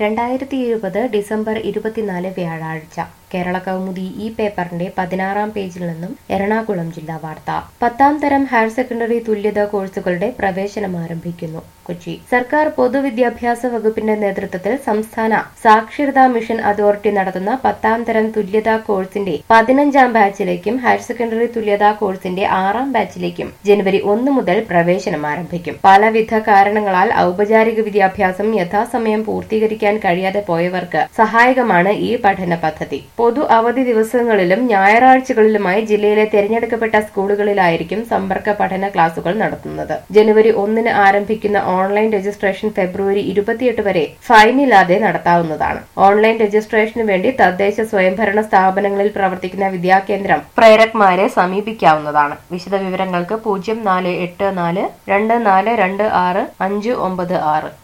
രണ്ടായിരത്തി ഇരുപത് ഡിസംബർ ഇരുപത്തിനാല് വ്യാഴാഴ്ച കേരള കൗമുദി ഈ പേപ്പറിന്റെ പതിനാറാം പേജിൽ നിന്നും എറണാകുളം ജില്ലാ വാർത്ത പത്താം തരം ഹയർ സെക്കൻഡറി തുല്യത കോഴ്സുകളുടെ പ്രവേശനം ആരംഭിക്കുന്നു കൊച്ചി സർക്കാർ പൊതുവിദ്യാഭ്യാസ വകുപ്പിന്റെ നേതൃത്വത്തിൽ സംസ്ഥാന സാക്ഷരതാ മിഷൻ അതോറിറ്റി നടത്തുന്ന പത്താം തരം തുല്യതാ കോഴ്സിന്റെ പതിനഞ്ചാം ബാച്ചിലേക്കും ഹയർ സെക്കൻഡറി തുല്യതാ കോഴ്സിന്റെ ആറാം ബാച്ചിലേക്കും ജനുവരി ഒന്ന് മുതൽ പ്രവേശനം ആരംഭിക്കും പലവിധ കാരണങ്ങളാൽ ഔപചാരിക വിദ്യാഭ്യാസം യഥാസമയം പൂർത്തീകരിക്കാൻ കഴിയാതെ പോയവർക്ക് സഹായകമാണ് ഈ പഠന പദ്ധതി പൊതു അവധി ദിവസങ്ങളിലും ഞായറാഴ്ചകളിലുമായി ജില്ലയിലെ തിരഞ്ഞെടുക്കപ്പെട്ട സ്കൂളുകളിലായിരിക്കും സമ്പർക്ക പഠന ക്ലാസുകൾ നടത്തുന്നത് ജനുവരി ഒന്നിന് ആരംഭിക്കുന്ന ഓൺലൈൻ രജിസ്ട്രേഷൻ ഫെബ്രുവരി ഇരുപത്തിയെട്ട് വരെ ഫൈനില്ലാതെ നടത്താവുന്നതാണ് ഓൺലൈൻ രജിസ്ട്രേഷന് വേണ്ടി തദ്ദേശ സ്വയംഭരണ സ്ഥാപനങ്ങളിൽ പ്രവർത്തിക്കുന്ന വിദ്യാകേന്ദ്രം പ്രേരക്മാരെ സമീപിക്കാവുന്നതാണ് വിശദവിവരങ്ങൾക്ക് പൂജ്യം നാല് എട്ട് നാല് രണ്ട് നാല് രണ്ട് ആറ് അഞ്ച് ഒമ്പത് ആറ്